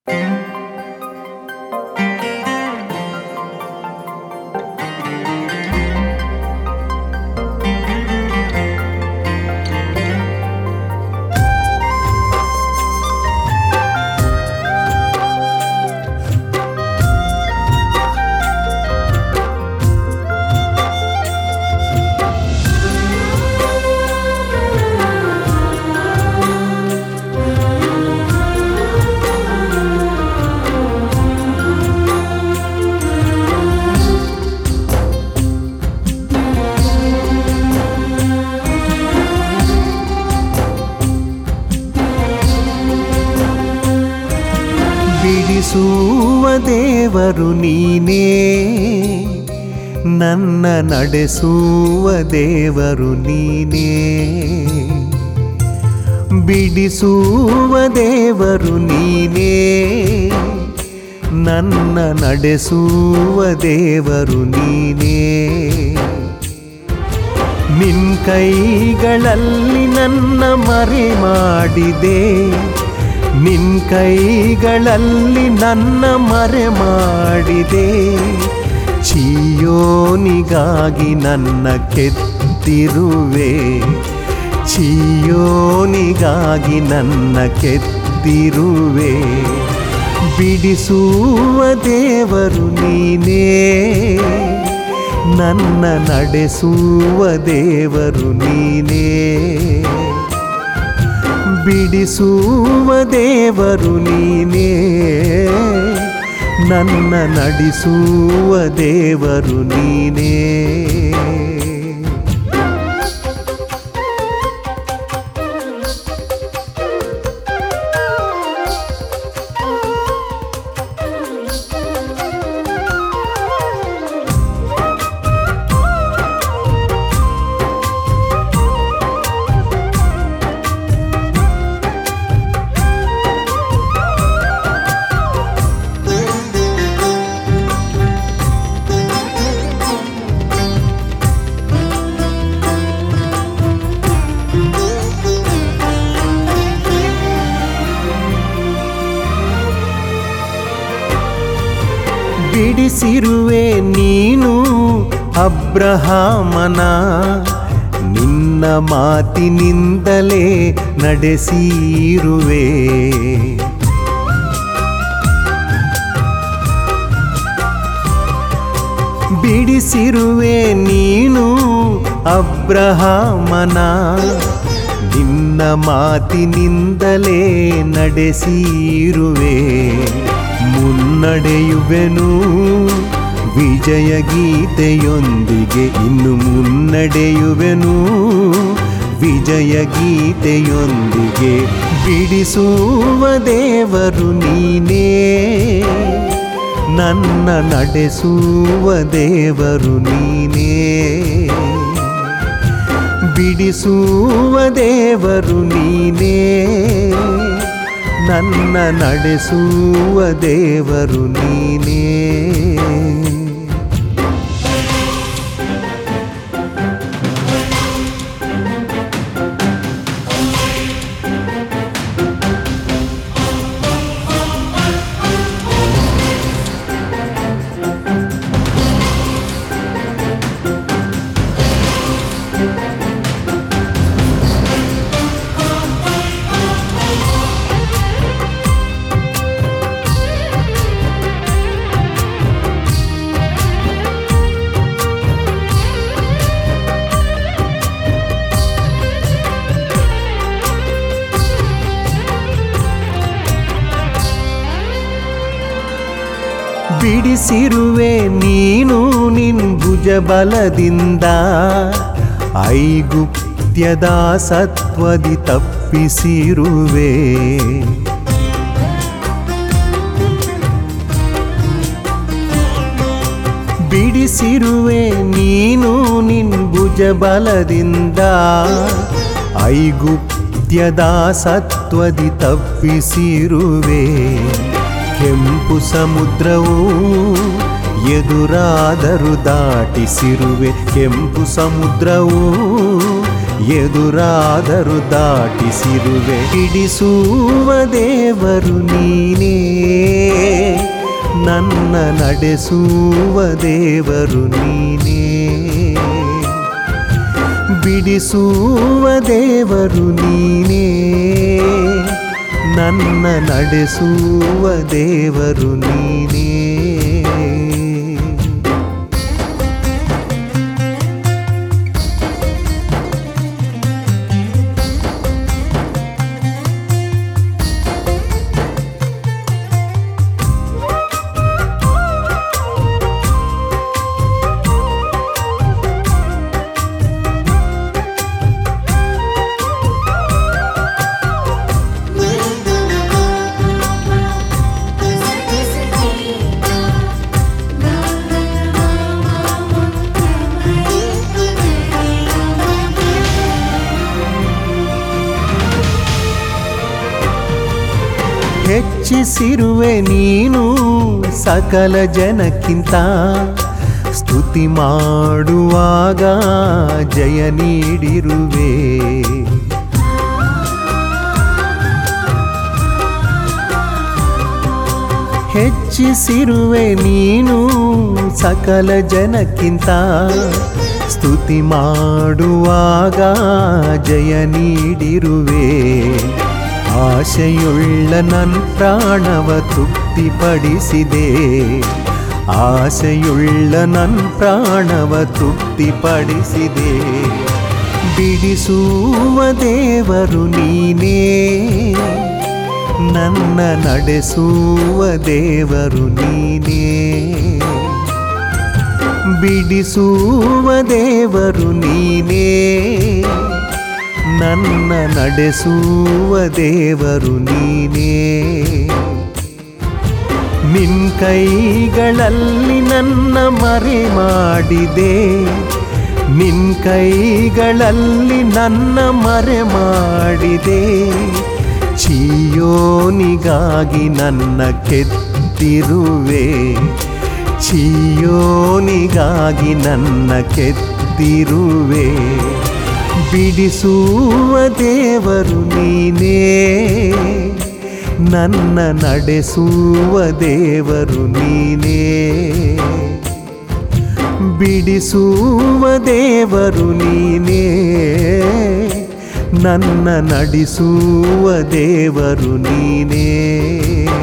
ಬಿಡಿಸುವ ದೇವರು ನೀನೇ ನನ್ನ ನಡೆಸುವ ದೇವರು ನೀನೇ ಬಿಡಿಸುವ ದೇವರು ನೀನೇ ನನ್ನ ನಡೆಸುವ ದೇವರು ನೀನೇ ನಿನ್ ಕೈಗಳಲ್ಲಿ ನನ್ನ ಮರೆ ಮಾಡಿದೆ ನಿನ್ ಕೈಗಳಲ್ಲಿ ನನ್ನ ಮರೆ ಮಾಡಿದೆ ಚಿಯೋನಿಗಾಗಿ ನನ್ನ ಕೆತ್ತಿರುವೆ ಚಿಯೋನಿಗಾಗಿ ನನ್ನ ಕೆತ್ತಿರುವೆ ಬಿಡಿಸುವ ದೇವರು ನೀನೇ ನನ್ನ ನಡೆಸುವ ದೇವರು ನೀನೇ ಬಿಡಿಸುವ ದೇವರು ನೀನೇ ನನ್ನ ನಡೆಸುವ ದೇವರು ನೀನೇ ಬಿಡಿಸಿರುವೆ ನೀನು ಅಬ್ರಹಾಮನ ನಿನ್ನ ಮಾತಿನಿಂದಲೇ ನಡೆಸಿರುವೆ ಬಿಡಿಸಿರುವೆ ನೀನು ಅಬ್ರಹಾಮನ ನಿನ್ನ ಮಾತಿನಿಂದಲೇ ನಡೆಸಿರುವೆ ಮುನ್ನಡೆಯುವೆನು ವಿಜಯ ಗೀತೆಯೊಂದಿಗೆ ಇನ್ನು ಮುನ್ನಡೆಯುವೆನು ವಿಜಯ ಗೀತೆಯೊಂದಿಗೆ ಬಿಡಿಸುವ ದೇವರು ನೀನೇ ನನ್ನ ನಡೆಸುವ ದೇವರು ನೀನೇ ಬಿಡಿಸುವ ದೇವರು ನೀನೇ ನನ್ನ ನಡೆಸುವ ದೇವರು ನೀನೇ ಬಿಡಿಸಿರುವೆ ನೀನು ನಿನ್ ಭುಜ ಬಲದಿಂದ ಐಗುಪ್ತ್ಯದ ಸತ್ವದಿ ತಪ್ಪಿಸಿರುವೆ ಬಿಡಿಸಿರುವೆ ನೀನು ನಿನ್ ಭುಜ ಬಲದಿಂದ ಐಗುಪ್ತ್ಯದ ಸತ್ವದಿ ತಪ್ಪಿಸಿರುವೆ ಕೆಂಪು ಸಮುದ್ರವು ಎದುರಾದರೂ ದಾಟಿಸಿರುವೆ ಕೆಂಪು ಸಮುದ್ರವು ಎದುರಾದರೂ ದಾಟಿಸಿರುವೆ ಹಿಡಿಸುವ ದೇವರು ನೀನೇ ನನ್ನ ನಡೆಸುವ ದೇವರು ನೀನೇ ಬಿಡಿಸುವ ದೇವರು ನೀನೇ ನನ್ನ ನಡೆಸುವ ದೇವರು ನೀನೇ ಹೆಚ್ಚಿಸಿರುವೆ ನೀನು ಸಕಲ ಜನಕ್ಕಿಂತ ಸ್ತುತಿ ಮಾಡುವಾಗ ಜಯ ನೀಡಿರುವೆ ಹೆಚ್ಚಿಸಿರುವೆ ನೀನು ಸಕಲ ಜನಕ್ಕಿಂತ ಸ್ತುತಿ ಮಾಡುವಾಗ ಜಯ ನೀಡಿರುವೆ ಆಶೆಯುಳ್ಳ ನನ್ನ ಪ್ರಾಣವ ತೃಪ್ತಿಪಡಿಸಿದೆ ಆಸೆಯುಳ್ಳ ನನ್ನ ಪ್ರಾಣವ ತೃಪ್ತಿಪಡಿಸಿದೆ ಬಿಡಿಸುವ ದೇವರು ನೀನೇ ನನ್ನ ನಡೆಸುವ ದೇವರು ನೀನೇ ಬಿಡಿಸುವ ದೇವರು ನೀನೇ ನನ್ನ ನಡೆಸುವ ದೇವರು ನೀನೇ ನಿನ್ ಕೈಗಳಲ್ಲಿ ನನ್ನ ಮರೆ ಮಾಡಿದೆ ನಿನ್ ಕೈಗಳಲ್ಲಿ ನನ್ನ ಮರೆ ಮಾಡಿದೆ ಚೀಯೋನಿಗಾಗಿ ನನ್ನ ಕೆತ್ತಿರುವೆ ಚೀಯೋನಿಗಾಗಿ ನನ್ನ ಕೆತ್ತಿರುವೆ ಬಿಡಿಸುವ ದೇವರು ನೀನೇ ನನ್ನ ನಡೆಸುವ ದೇವರು ನೀನೇ ಬಿಡಿಸುವ ದೇವರು ನೀನೇ ನನ್ನ ನಡೆಸುವ ದೇವರು ನೀನೇ